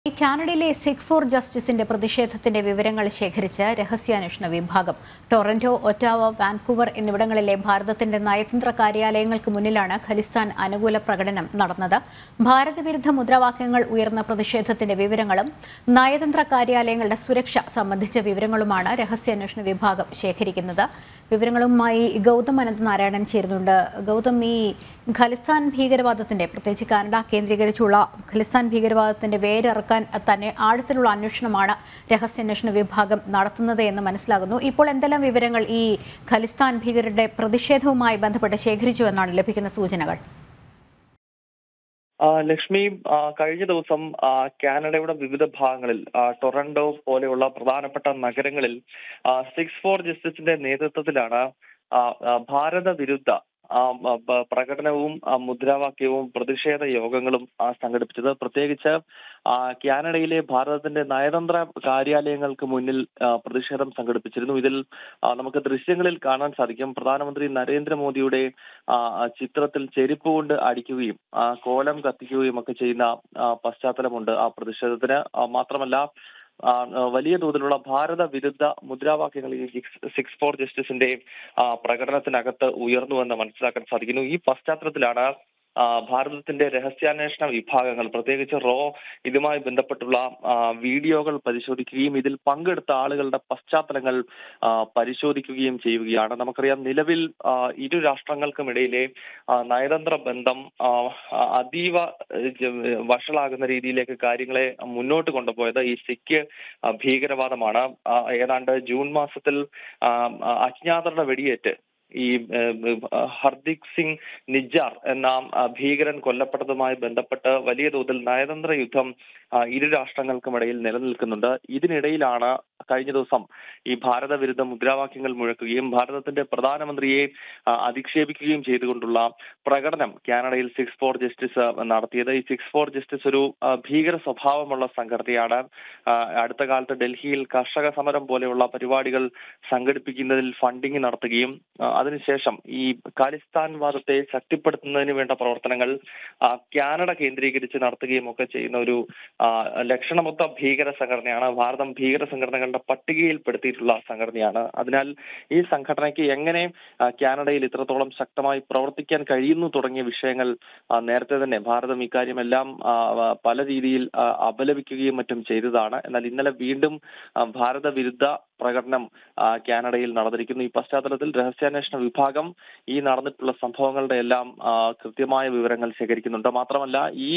ഈ കാനഡയിലെ സിഖ് ഫോർ ജസ്റ്റിസിന്റെ പ്രതിഷേധത്തിന്റെ വിവരങ്ങൾ ശേഖരിച്ച് രഹസ്യാന്വേഷണ വിഭാഗം ടൊറന്റോ ഒറ്റാവ വാൻകൂവർ എന്നിവിടങ്ങളിലെ ഭാരതത്തിന്റെ നയതന്ത്ര കാര്യാലയങ്ങൾക്ക് മുന്നിലാണ് ഖലിസ്ഥാൻ അനുകൂല പ്രകടനം നടന്നത് ഭാരതവിരുദ്ധ മുദ്രാവാക്യങ്ങൾ ഉയർന്ന പ്രതിഷേധത്തിന്റെ വിവരങ്ങളും നയതന്ത്ര കാര്യാലയങ്ങളുടെ സുരക്ഷ സംബന്ധിച്ച വിവരങ്ങളുമാണ് രഹസ്യാന്വേഷണ വിഭാഗം ശേഖരിക്കുന്നത് വിവരങ്ങളുമായി ഗൗതം അനന്തനാരായണൻ ചേരുന്നുണ്ട് ഗൗതം ഈ ഖലിസ്ഥാൻ ഭീകരവാദത്തിന്റെ പ്രത്യേകിച്ച് കാനഡ കേന്ദ്രീകരിച്ചുള്ള ഖലിസ്ഥാൻ ഭീകരവാദത്തിന്റെ വേരിറക്കാൻ തന്നെ ആഴത്തിലുള്ള അന്വേഷണമാണ് രഹസ്യാന്വേഷണ വിഭാഗം നടത്തുന്നത് എന്ന് മനസ്സിലാകുന്നു ഇപ്പോൾ എന്തെല്ലാം വിവരങ്ങൾ ഈ ഖലിസ്ഥാൻ ഭീകരരുടെ പ്രതിഷേധവുമായി ബന്ധപ്പെട്ട് ശേഖരിച്ചു എന്നാണ് ലഭിക്കുന്ന സൂചനകൾ ആ, ലക്ഷ്മി ആ, കഴിഞ്ഞ ദിവസം ആ, കാനഡയുടെ വിവിധ ഭാഗങ്ങളിൽ ആ, ടൊറന്റോ പോലെയുള്ള പ്രധാനപ്പെട്ട നഗരങ്ങളിൽ സിക്സ് ഫോർ ജസ്റ്റിസിന്റെ നേതൃത്വത്തിലാണ് ആ, ആ, ഭാരത വിരുദ്ധ ആ, ആ, പ- പ്രകടനവും ആ, മുദ്രാവാക്യവും പ്രതിഷേധ യോഗങ്ങളും ആ, സംഘടിപ്പിച്ചത് പ്രത്യേകിച്ച് ആ, കാനഡയിലെ ഭാരതത്തിന്റെ നയതന്ത്ര കാര്യാലയങ്ങൾക്ക് മുന്നിൽ ആ, പ്രതിഷേധം സംഘടിപ്പിച്ചിരുന്നു ഇതിൽ ആ, നമുക്ക് ദൃശ്യങ്ങളിൽ കാണാൻ സാധിക്കും പ്രധാനമന്ത്രി നരേന്ദ്രമോദിയുടെ ആ, ആ, ചിത്രത്തിൽ ചെരുപ്പ് കൊണ്ട് അടിക്കുകയും ആ, കോലം കത്തിക്കുകയും ഒക്കെ ചെയ്യുന്ന ആ, പശ്ചാത്തലമുണ്ട് ആ പ്രതിഷേധത്തിന് ആ, മാത്രമല്ല ആ, ആ, വലിയ തോതിലുള്ള ഭാരത വിരുദ്ധ മുദ്രാവാക്യങ്ങൾ ഈ സിക്സ് സിക്സ് ഫോർ ജസ്റ്റിസിന്റെ ആ, പ്രകടനത്തിനകത്ത് ഉയർന്നുവെന്ന് മനസ്സിലാക്കാൻ സാധിക്കുന്നു ഈ പശ്ചാത്തലത്തിലാണ് ആ, ഭാരതത്തിന്റെ രഹസ്യാന്വേഷണ വിഭാഗങ്ങൾ പ്രത്യേകിച്ച് റോ ഇതുമായി ബന്ധപ്പെട്ടുള്ള ആ, വീഡിയോകൾ പരിശോധിക്കുകയും ഇതിൽ പങ്കെടുത്ത ആളുകളുടെ പശ്ചാത്തലങ്ങൾ ആ, പരിശോധിക്കുകയും ചെയ്യുകയാണ് നമുക്കറിയാം നിലവിൽ ആ, ഇരു രാഷ്ട്രങ്ങൾക്കുമിടയിലെ ആ, നയതന്ത്ര ബന്ധം ആ, ആ, അതീവ ഏഹ്, ജ- വഷളാകുന്ന രീതിയിലേക്ക് കാര്യങ്ങളെ മുന്നോട്ട് കൊണ്ടുപോയത് ഈ സിഖ് ആ, ഭീകരവാദമാണ് ആ, ഏതാണ്ട് ജൂൺ മാസത്തിൽ ആ, ആ, അജ്ഞാതരുടെ വെടിയേറ്റ് ഈ ഏഹ്, ഏഹ്, ഹർദിക് സിംഗ് നിജാർ എന്ന ആ, ഭീകരൻ കൊല്ലപ്പെട്ടതുമായി ബന്ധപ്പെട്ട് വലിയ തോതിൽ നയതന്ത്ര യുദ്ധം ആ, ഇരു രാഷ്ട്രങ്ങൾക്കുമിടയിൽ നിലനിൽക്കുന്നുണ്ട് ഇതിനിടയിലാണ് കഴിഞ്ഞ ദിവസം ഈ ഭാരത വിരുദ്ധ മുദ്രാവാക്യങ്ങൾ മുഴക്കുകയും ഭാരതത്തിന്റെ പ്രധാനമന്ത്രിയെ ആ, അധിക്ഷേപിക്കുകയും ചെയ്തുകൊണ്ടുള്ള പ്രകടനം കാനഡയിൽ സിക്സ് ഫോർ ജസ്റ്റിസ് നടത്തിയത് ഈ സിക്സ് ഫോർ ജസ്റ്റിസ് ഒരു ആ, ഭീകര സ്വഭാവമുള്ള സംഘടനയാണ് ആ, അടുത്ത കാലത്ത് ഡൽഹിയിൽ കർഷക സമരം പോലെയുള്ള പരിപാടികൾ സംഘടിപ്പിക്കുന്നതിൽ ഫണ്ടിങ് നടത്തുകയും ആ, അതിനുശേഷം ഈ ഖാലിസ്ഥാൻ വാദത്തെ ശക്തിപ്പെടുത്തുന്നതിന് വേണ്ട പ്രവർത്തനങ്ങൾ ആ, കാനഡ കേന്ദ്രീകരിച്ച് നടത്തുകയും ഒക്കെ ചെയ്യുന്ന ഒരു ആ, ലക്ഷണമൊത്ത ഭീകര സംഘടനയാണ് ഭാരതം ഭീകര സംഘടനകളുടെ പട്ടികയിൽപ്പെടുത്തിയിട്ടുള്ള സംഘടനയാണ് അതിനാൽ ഈ സംഘടനയ്ക്ക് എങ്ങനെ ആ, കാനഡയിൽ ഇത്രത്തോളം ശക്തമായി പ്രവർത്തിക്കാൻ കഴിയുന്നു തുടങ്ങിയ വിഷയങ്ങൾ ആ, നേരത്തെ തന്നെ ഭാരതം ഇക്കാര്യമെല്ലാം ആ, ആ, പല രീതിയിൽ ആ, അപലപിക്കുകയും മറ്റും ചെയ്തതാണ് എന്നാൽ ഇന്നലെ വീണ്ടും ആ, ഭാരത വിരുദ്ധ പ്രകടനം ആ, കാനഡയിൽ നടന്നിരിക്കുന്നു ഈ പശ്ചാത്തലത്തിൽ രഹസ്യാന്വേഷണ വിഭാഗം ഈ നടന്നിട്ടുള്ള സംഭവങ്ങളുടെ എല്ലാം ആ, കൃത്യമായ വിവരങ്ങൾ ശേഖരിക്കുന്നുണ്ട് മാത്രമല്ല ഈ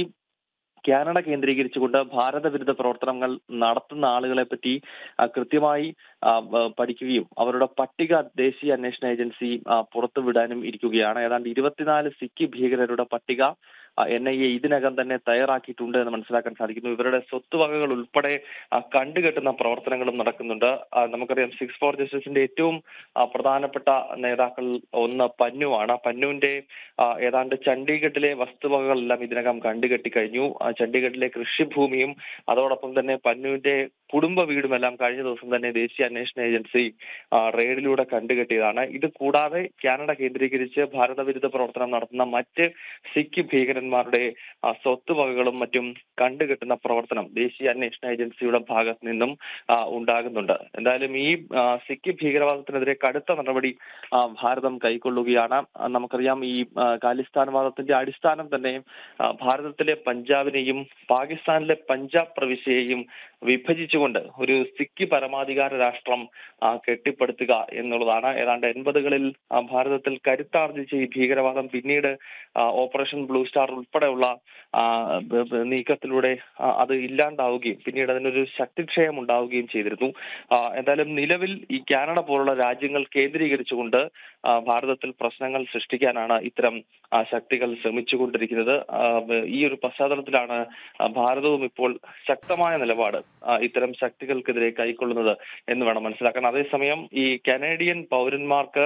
കാനഡ കേന്ദ്രീകരിച്ചുകൊണ്ട് ഭാരത വിരുദ്ധ പ്രവർത്തനങ്ങൾ നടത്തുന്ന ആളുകളെ പറ്റി ആ, കൃത്യമായി ആ, ബ- പഠിക്കുകയും അവരുടെ പട്ടിക ദേശീയ അന്വേഷണ ഏജൻസി ആ, പുറത്തുവിടാനും ഇരിക്കുകയാണ് ഏതാണ്ട് ഇരുപത്തിനാല് സിഖ് ഭീകരരുടെ പട്ടിക എൻ ഐ എ ഇതിനകം തന്നെ തയ്യാറാക്കിയിട്ടുണ്ട് എന്ന് മനസ്സിലാക്കാൻ സാധിക്കുന്നു ഇവരുടെ സ്വത്തുവകകൾ ഉൾപ്പെടെ ആ, കണ്ടുകെട്ടുന്ന പ്രവർത്തനങ്ങളും നടക്കുന്നുണ്ട് ആ, നമുക്കറിയാം സിക്സ് ഫോർ ജസ്റ്റിസിന്റെ ഏറ്റവും ആ, പ്രധാനപ്പെട്ട നേതാക്കൾ ഒന്ന് പന്നുവാണ് പന്നുവിന്റെ ആ, ഏതാണ്ട് ചണ്ഡീഗഡിലെ വസ്തുവകകളെല്ലാം ഇതിനകം കണ്ടുകെട്ടി കഴിഞ്ഞു ആ, ചണ്ഡീഗഡിലെ കൃഷിഭൂമിയും അതോടൊപ്പം തന്നെ പന്നുവിന്റെ കുടുംബ വീടുമെല്ലാം കഴിഞ്ഞ ദിവസം തന്നെ ദേശീയ അന്വേഷണ ഏജൻസി ആ, റെയ്ഡിലൂടെ കണ്ടുകെട്ടിയതാണ് ഇത് കൂടാതെ കാനഡ കേന്ദ്രീകരിച്ച് ഭാരതവിരുദ്ധ പ്രവർത്തനം നടത്തുന്ന മറ്റ് സിഖ് ഭീകരന്മാരുടെ ആ, സ്വത്തുവകകളും മറ്റും കണ്ടുകെട്ടുന്ന പ്രവർത്തനം ദേശീയ അന്വേഷണ ഏജൻസിയുടെ ഭാഗത്ത് നിന്നും ആ, ഉണ്ടാകുന്നുണ്ട് എന്തായാലും ഈ ആ, സിഖ് ഭീകരവാദത്തിനെതിരെ കടുത്ത നടപടി ആ, ഭാരതം കൈക്കൊള്ളുകയാണ് ആ, നമുക്കറിയാം ഈ ആ, ഖാലിസ്ഥാൻവാദത്തിന്റെ അടിസ്ഥാനം തന്നെ ആ, ഭാരതത്തിലെ പഞ്ചാബിനെയും പാകിസ്ഥാനിലെ പഞ്ചാബ് പ്രവിശ്യയെയും വിഭജിച്ചുകൊണ്ട് ഒരു സിഖ് പരമാധികാര രാഷ്ട്രം ആ, കെട്ടിപ്പടുത്തുക എന്നുള്ളതാണ് ഏതാണ്ട് എൺപതുകളിൽ ആ, ഭാരതത്തിൽ കരുത്താർജിച്ച ഈ ഭീകരവാദം പിന്നീട് ആ, ഓപ്പറേഷൻ ബ്ലൂ സ്റ്റാർ ഉൾപ്പെടെയുള്ള ആ, ബ- ബ- നീക്കത്തിലൂടെ ആ, അത് ഇല്ലാണ്ടാവുകയും പിന്നീട് അതിനൊരു ശക്തിക്ഷയം ഉണ്ടാവുകയും ചെയ്തിരുന്നു ആ, എന്തായാലും നിലവിൽ ഈ കാനഡ പോലുള്ള രാജ്യങ്ങൾ കേന്ദ്രീകരിച്ചുകൊണ്ട് ആ, ഭാരതത്തിൽ പ്രശ്നങ്ങൾ സൃഷ്ടിക്കാനാണ് ഇത്തരം ആ, ശക്തികൾ ശ്രമിച്ചുകൊണ്ടിരിക്കുന്നത് ആ, ബ- ഈ ഒരു പശ്ചാത്തലത്തിലാണ് ആ, ഭാരതവും ഇപ്പോൾ ശക്തമായ നിലപാട് ആ, ഇത്തരം ശക്തികൾക്കെതിരെ കൈക്കൊള്ളുന്നത് എന്ന് വേണം മനസ്സിലാക്കാൻ അതേസമയം ഈ കനേഡിയൻ പൗരന്മാർക്ക്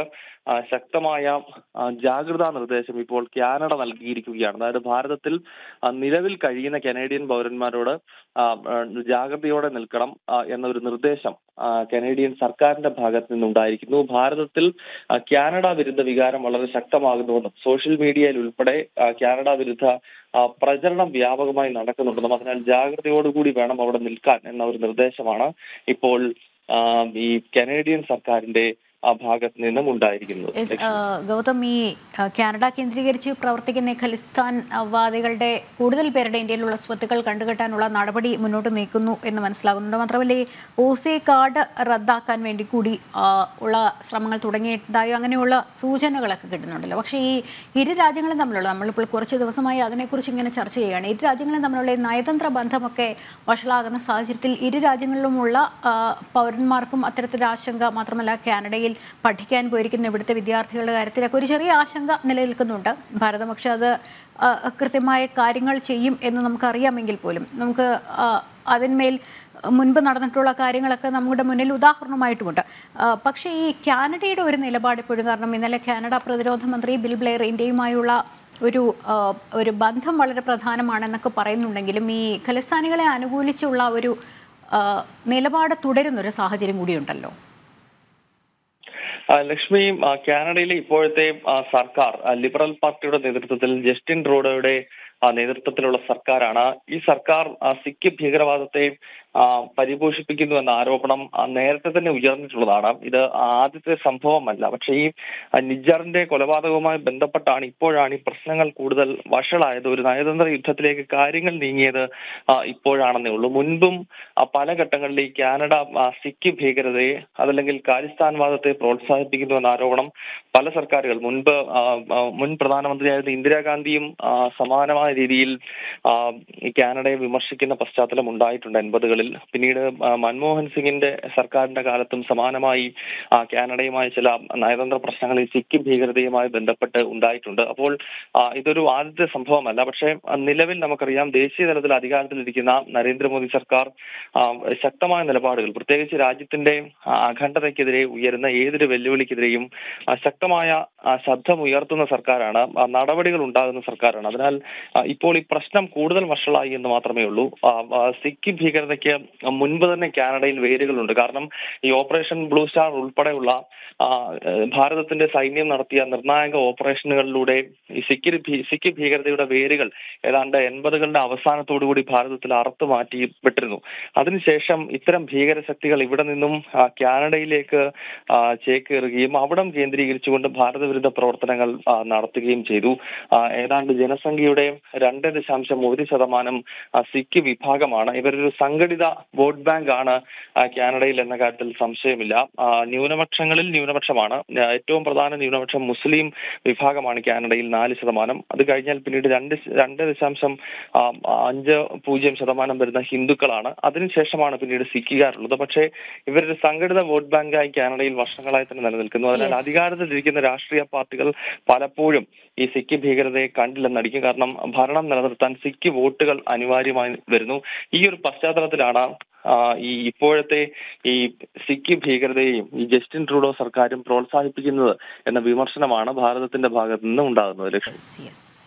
ആ, ശക്തമായ ആ, ജാഗ്രതാ നിർദ്ദേശം ഇപ്പോൾ കാനഡ നൽകിയിരിക്കുകയാണ് അതായത് ഭാരതത്തിൽ ആ, നിലവിൽ കഴിയുന്ന കനേഡിയൻ പൗരന്മാരോട് ആ, ആ, ജാഗ്രതയോടെ നിൽക്കണം ആ, എന്നൊരു നിർദ്ദേശം ആ, കനേഡിയൻ സർക്കാരിന്റെ ഭാഗത്ത് നിന്നുണ്ടായിരിക്കുന്നു ഭാരതത്തിൽ ആ, കാനഡ വിരുദ്ധ വികാരം വളരെ ശക്തമാകുന്നുവെന്നും സോഷ്യൽ മീഡിയയിൽ ഉൾപ്പെടെ ആ, കാനഡ വിരുദ്ധ ആ, പ്രചരണം വ്യാപകമായി നടക്കുന്നുണ്ടെന്നും അതിനാൽ ജാഗ്രതയോടുകൂടി വേണം അവിടെ നിൽക്കാൻ എന്ന ഒരു നിർദ്ദേശമാണ് ഇപ്പോൾ ആ, ഈ കനേഡിയൻ സർക്കാരിന്റെ ആ ഭാഗത്ത് നിന്നും ഉണ്ടായിരിക്കുന്നത് എസ്, ആ, ഗൗതം ഈ ആ, കാനഡ കേന്ദ്രീകരിച്ച് പ്രവർത്തിക്കുന്ന ഈ ഖലിസ്ഥാൻ ആ, വാദികളുടെ കൂടുതൽ പേരുടെ ഇന്ത്യയിലുള്ള സ്വത്തുക്കൾ കണ്ടുകെട്ടാനുള്ള നടപടി മുന്നോട്ട് നീക്കുന്നു എന്ന് മനസ്സിലാകുന്നുണ്ട് മാത്രമല്ല ഈ ഒ സി കാർഡ് റദ്ദാക്കാൻ വേണ്ടി കൂടി ആ, ഉള്ള ശ്രമങ്ങൾ തുടങ്ങിയതായോ അങ്ങനെയുള്ള സൂചനകളൊക്കെ കിട്ടുന്നുണ്ടല്ലോ പക്ഷേ ഈ ഇരു രാജ്യങ്ങളും തമ്മിലുള്ള നമ്മളിപ്പോൾ കുറച്ച് ദിവസമായി അതിനെക്കുറിച്ച് ഇങ്ങനെ ചർച്ച ചെയ്യുകയാണ് ഇരു രാജ്യങ്ങളും തമ്മിലുള്ള ഈ നയതന്ത്ര ബന്ധമൊക്കെ വഷളാകുന്ന സാഹചര്യത്തിൽ ഇരു രാജ്യങ്ങളിലുമുള്ള ആ, പൗരന്മാർക്കും അത്തരത്തിലൊരു ആശങ്ക മാത്രമല്ല കാനഡയിൽ പഠിക്കാൻ പോയിരിക്കുന്ന ഇവിടുത്തെ വിദ്യാർത്ഥികളുടെ കാര്യത്തിലൊക്കെ ഒരു ചെറിയ ആശങ്ക നിലനിൽക്കുന്നുണ്ട് ഭാരതം പക്ഷെ അത് ആ, കൃത്യമായ കാര്യങ്ങൾ ചെയ്യും എന്ന് നമുക്കറിയാമെങ്കിൽ പോലും നമുക്ക് ആ, അതിന്മേൽ മുൻപ് നടന്നിട്ടുള്ള കാര്യങ്ങളൊക്കെ നമ്മുടെ മുന്നിൽ ഉദാഹരണമായിട്ടുമുണ്ട് ആ, പക്ഷേ ഈ കാനഡയുടെ ഒരു നിലപാട് ഇപ്പോഴും കാരണം ഇന്നലെ കാനഡ പ്രതിരോധ മന്ത്രി ബിൽ ബ്ലെയർ ഇന്ത്യയുമായുള്ള ഒരു ആ, ഒരു ബന്ധം വളരെ പ്രധാനമാണെന്നൊക്കെ പറയുന്നുണ്ടെങ്കിലും ഈ ഖലിസ്ഥാനികളെ അനുകൂലിച്ചുള്ള ഒരു ആ, നിലപാട് തുടരുന്നൊരു സാഹചര്യം കൂടിയുണ്ടല്ലോ ആ, ലക്ഷ്മി ആ, കാനഡയിലെ ഇപ്പോഴത്തെ ആ, സർക്കാർ ആ, ലിബറൽ പാർട്ടിയുടെ നേതൃത്വത്തിൽ ജസ്റ്റിൻ ട്രൂഡോയുടെ ആ, നേതൃത്വത്തിലുള്ള സർക്കാരാണ് ഈ സർക്കാർ ആ, സിഖ് ഭീകരവാദത്തെ ആ, പരിപോഷിപ്പിക്കുന്നു എന്ന ആരോപണം ആ, നേരത്തെ തന്നെ ഉയർന്നിട്ടുള്ളതാണ് ഇത് ആദ്യത്തെ സംഭവമല്ല പക്ഷേ ഈ ആ, നിജ്ജറിന്റെ കൊലപാതകവുമായി ബന്ധപ്പെട്ടാണ് ഇപ്പോഴാണ് ഈ പ്രശ്നങ്ങൾ കൂടുതൽ വഷളായത് ഒരു നയതന്ത്ര യുദ്ധത്തിലേക്ക് കാര്യങ്ങൾ നീങ്ങിയത് ആ, ഇപ്പോഴാണെന്നേ ഉള്ളൂ മുൻപും ആ, പല ഘട്ടങ്ങളിൽ ഈ കാനഡ ആ, സിഖ് ഭീകരതയെ അതല്ലെങ്കിൽ ഖാലിസ്ഥാൻവാദത്തെ പ്രോത്സാഹിപ്പിക്കുന്നു എന്ന ആരോപണം പല സർക്കാരുകൾ മുൻപ് ആ, ആ, മുൻ പ്രധാനമന്ത്രിയായിരുന്ന ഇന്ദിരാഗാന്ധിയും ആ, സമാനമായ രീതിയിൽ ആ, ഈ കാനഡയെ വിമർശിക്കുന്ന പശ്ചാത്തലം ഉണ്ടായിട്ടുണ്ട് എൺപതുകളിൽ പിന്നീട് ആ, മൻമോഹൻ സിംഗിന്റെ സർക്കാരിന്റെ കാലത്തും സമാനമായി ആ, കാനഡയുമായി ചില നയതന്ത്ര പ്രശ്നങ്ങൾ ഈ സിഖ് ഭീകരതയുമായി ബന്ധപ്പെട്ട് ഉണ്ടായിട്ടുണ്ട് അപ്പോൾ ആ, ഇതൊരു ആദ്യത്തെ സംഭവമല്ല പക്ഷേ ആ, നിലവിൽ നമുക്കറിയാം ദേശീയ തലത്തിൽ അധികാരത്തിലിരിക്കുന്ന നരേന്ദ്രമോദി സർക്കാർ ആ, ശക്തമായ നിലപാടുകൾ പ്രത്യേകിച്ച് രാജ്യത്തിന്റെ ആ, അഖണ്ഡതയ്ക്കെതിരെ ഉയരുന്ന ഏതൊരു വെല്ലുവിളിക്കെതിരെയും ആ, ശക്തമായ ആ, ശബ്ദമുയർത്തുന്ന സർക്കാരാണ് ആ, നടപടികൾ ഉണ്ടാകുന്ന സർക്കാരാണ് അതിനാൽ ആ, ഇപ്പോൾ ഈ പ്രശ്നം കൂടുതൽ വഷളായി എന്ന് മാത്രമേ ഉള്ളൂ ആ, ആ, സിഖ് ഭീകരതയ്ക്ക് മുൻപ് തന്നെ കാനഡയിൽ വേരുകളുണ്ട് കാരണം ഈ ഓപ്പറേഷൻ ബ്ലൂ സ്റ്റാർ ഉൾപ്പെടെയുള്ള ആ, ഏഹ്, ഭാരതത്തിന്റെ സൈന്യം നടത്തിയ നിർണായക ഓപ്പറേഷനുകളിലൂടെ ഈ സിഖ് ഭീ- സിഖ് ഭീകരതയുടെ വേരുകൾ ഏതാണ്ട് എൺപതുകളുടെ അവസാനത്തോടുകൂടി ഭാരതത്തിൽ അറുത്തു മാറ്റിപ്പെട്ടിരുന്നു അതിനുശേഷം ഇത്തരം ഭീകരശക്തികൾ ഇവിടെ നിന്നും ആ, കാനഡയിലേക്ക് ആ, ചേക്കേറുകയും അവിടം കേന്ദ്രീകരിച്ചുകൊണ്ട് ഭാരതവിരുദ്ധ പ്രവർത്തനങ്ങൾ ആ, നടത്തുകയും ചെയ്തു ആ, ഏതാണ്ട് ജനസംഖ്യയുടെ രണ്ട് ദശാംശം ഒരു ശതമാനം ആ, സിഖ് വിഭാഗമാണ് ഇവരൊരു സംഘടിത വോട്ട് ബാങ്ക് ആണ് ആ, കാനഡയിൽ എന്ന കാര്യത്തിൽ സംശയമില്ല ആ, ന്യൂനപക്ഷങ്ങളിൽ ന്യൂനപക്ഷമാണ് ആ, ഏറ്റവും പ്രധാന ന്യൂനപക്ഷം മുസ്ലിം വിഭാഗമാണ് കാനഡയിൽ നാല് ശതമാനം അത് കഴിഞ്ഞാൽ പിന്നീട് രണ്ട് ശ- രണ്ട് ദശാംശം ആ, അഞ്ച് പൂജ്യം ശതമാനം വരുന്ന ഹിന്ദുക്കളാണ് അതിനുശേഷമാണ് പിന്നീട് സിഖുകാരുള്ളത് പക്ഷേ ഇവരൊരു സംഘടിത വോട്ട് ബാങ്കായി കാനഡയിൽ വർഷങ്ങളായി തന്നെ നിലനിൽക്കുന്നു അതിനാൽ Yes. അധികാരത്തിലിരിക്കുന്ന രാഷ്ട്രീയ പാർട്ടികൾ പലപ്പോഴും ഈ സിഖ് ഭീകരതയെ കണ്ടില്ലെന്നടിക്കും കാരണം ഭരണം നിലനിർത്താൻ സിഖ് വോട്ടുകൾ അനിവാര്യമായി വരുന്നു ഈ ഒരു പശ്ചാത്തലത്തിലാണ് ആ, ഈ ഇപ്പോഴത്തെ ഈ സിഖ് ഭീകരതയെയും ഈ ജസ്റ്റിൻ ട്രൂഡോ സർക്കാരും പ്രോത്സാഹിപ്പിക്കുന്നത് എന്ന വിമർശനമാണ് ഭാരതത്തിന്റെ ഭാഗത്തു നിന്ന് ഉണ്ടാകുന്നത് ലക്ഷ്യം യെസ് യെസ്